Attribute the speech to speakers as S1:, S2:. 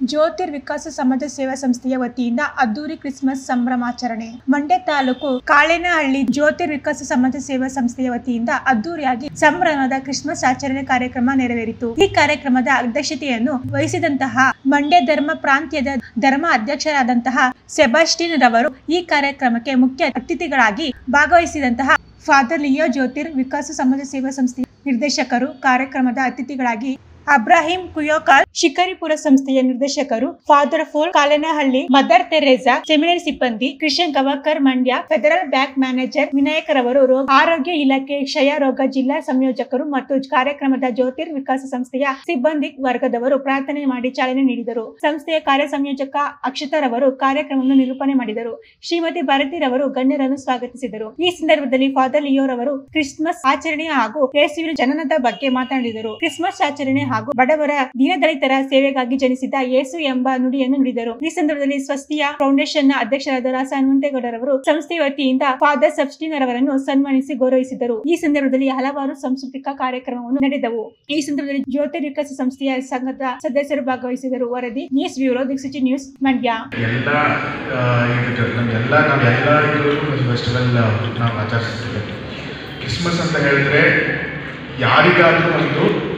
S1: ಜ್ಯೋತಿರ್ ವಿಕಾಸ ಸಮಾಜ ಸೇವಾ ಸಂಸ್ಥೆಯ ವತಿಯಿಂದ ಅದ್ದೂರಿ ಕ್ರಿಸ್ಮಸ್ ಸಂಭ್ರಮಾಚರಣೆ ಮಂಡ್ಯ ತಾಲೂಕು ಕಾಳೇನಹಳ್ಳಿ ಜ್ಯೋತಿರ್ ವಿಕಾಸ ಸಮಾಜ ಸೇವಾ ಸಂಸ್ಥೆಯ ವತಿಯಿಂದ ಅದ್ದೂರಿಯಾಗಿ ಸಂಭ್ರಮದ ಕ್ರಿಸ್ಮಸ್ ಆಚರಣೆ ಕಾರ್ಯಕ್ರಮ ನೆರವೇರಿತು ಈ ಕಾರ್ಯಕ್ರಮದ ಅಧ್ಯಕ್ಷತೆಯನ್ನು ವಹಿಸಿದಂತಹ ಮಂಡ್ಯ ಧರ್ಮ ಪ್ರಾಂತ್ಯದ ಧರ್ಮ ಅಧ್ಯಕ್ಷರಾದಂತಹ ಸೆಬಾಸ್ಟಿನ್ ರವರು ಈ ಕಾರ್ಯಕ್ರಮಕ್ಕೆ ಮುಖ್ಯ ಅತಿಥಿಗಳಾಗಿ ಭಾಗವಹಿಸಿದಂತಹ ಫಾದರ್ ಲಿಯೋ ಜ್ಯೋತಿರ್ ವಿಕಾಸ ಸಮಾಜ ಸೇವಾ ಸಂಸ್ಥೆಯ ನಿರ್ದೇಶಕರು ಕಾರ್ಯಕ್ರಮದ ಅತಿಥಿಗಳಾಗಿ ಅಬ್ರಾಹಿಂ ಕುಯೋಕಾಲ್ ಶಿಕಾರಿಪುರ ಸಂಸ್ಥೆಯ ನಿರ್ದೇಶಕರು father Paul Kalenahalli Mother Teresa seminary ಸಿಬ್ಬಂದಿ Krishna Gavakar Mandya federal bank manager ವಿನಾಯಕರವರು ರೋ- ಆರೋಗ್ಯ ಇಲಾಖೆ ಕ್ಷಯ ರೋಗ ಜಿಲ್ಲಾ ಸಂಯೋಜಕರು ಮತ್ತು ಕಾರ್ಯಕ್ರಮದ ಜ್ಯೋತಿರ್ ವಿಕಾಸ ಸಂಸ್ಥೆಯ ಸಿಬ್ಬಂದಿ ವರ್ಗದವರು ಪ್ರಾರ್ಥನೆ ಮಾಡಿ ಚಾಲನೆ ನೀಡಿದರು ಸಂಸ್ಥೆಯ ಕಾರ್ಯ ಸಂಯೋಜಕ ಅಕ್ಷತರವರು ಕಾರ್ಯಕ್ರಮವನ್ನು ನಿರೂಪಣೆ ಮಾಡಿದರು ಶ್ರೀಮತಿ ಭಾರತಿರವರು ಗಣ್ಯರನ್ನು ಸ್ವಾಗತಿಸಿದರು ಈ ಸಂದರ್ಭದಲ್ಲಿ ಫಾದರ್ ಲಿಯೋರವರು ಕ್ರಿಸ್ಮಸ್ ಆಚರಣೆ ಹಾಗೂ ಯೇಸುವಿನ ಜನನದ ಬಗ್ಗೆ ಮಾತನಾಡಿದರು ಕ್ರಿಸ್ಮಸ್ ಆಚರಣೆ ಹಾಗೂ ಬಡವರ ದೀನದಲಿತರ ಸೇವೆಗಾಗಿ ಜನಿಸಿದ ಯೇಸು ಎಂಬ ನುಡಿಯನ್ನು ನುಡಿದರು ಈ ಸಂದರ್ಭದಲ್ಲಿ ಸ್ವಸ್ತಿಯ ಫೌಂಡೇಶನ್ ನ ಅಧ್ಯಕ್ಷರಾದ ರಾಸ ಹನುಮಂತೇಗೌಡರವರು ಸಂಸ್ಥೆಯ ವತಿಯಿಂದ ಫಾದರ್ ಸಬ್ಸ್ಟಿನ್ ಅವರನ್ನು ಸನ್ಮಾನಿಸಿ ಗೌರವಿಸಿದರು ಈ ಸಂದರ್ಭದಲ್ಲಿ ಹಲವಾರು ಸಾಂಸ್ಕೃತಿಕ ಕಾರ್ಯಕ್ರಮವನ್ನು ನಡೆದವು ಈ ಸಂದರ್ಭದಲ್ಲಿ ಜ್ಯೋತಿರ್ ವಿಕಾಸ ಸಂಸ್ಥೆಯ ಸಂಘದ ಸದಸ್ಯರು ಭಾಗವಹಿಸಿದರು ವರದಿ news bureau Diksuchi news Mandya
S2: ಎಲ್ಲ ಇದಕ್ಕೆ ನಮಗೆಲ್ಲ ನಾವು ಎಲ್ಲ ಇದರಲ್ಲೂ ಫೆಸ್ಟಿವಲ್ ನಾವು ಆಚರಿಸ್ತೀವಿ ಕ್ರಿಸ್ಮಸ್ ಅಂತ ಹೇಳಿದ್ರೆ ಯಾರಿಗಾದರೂ ಒಂದು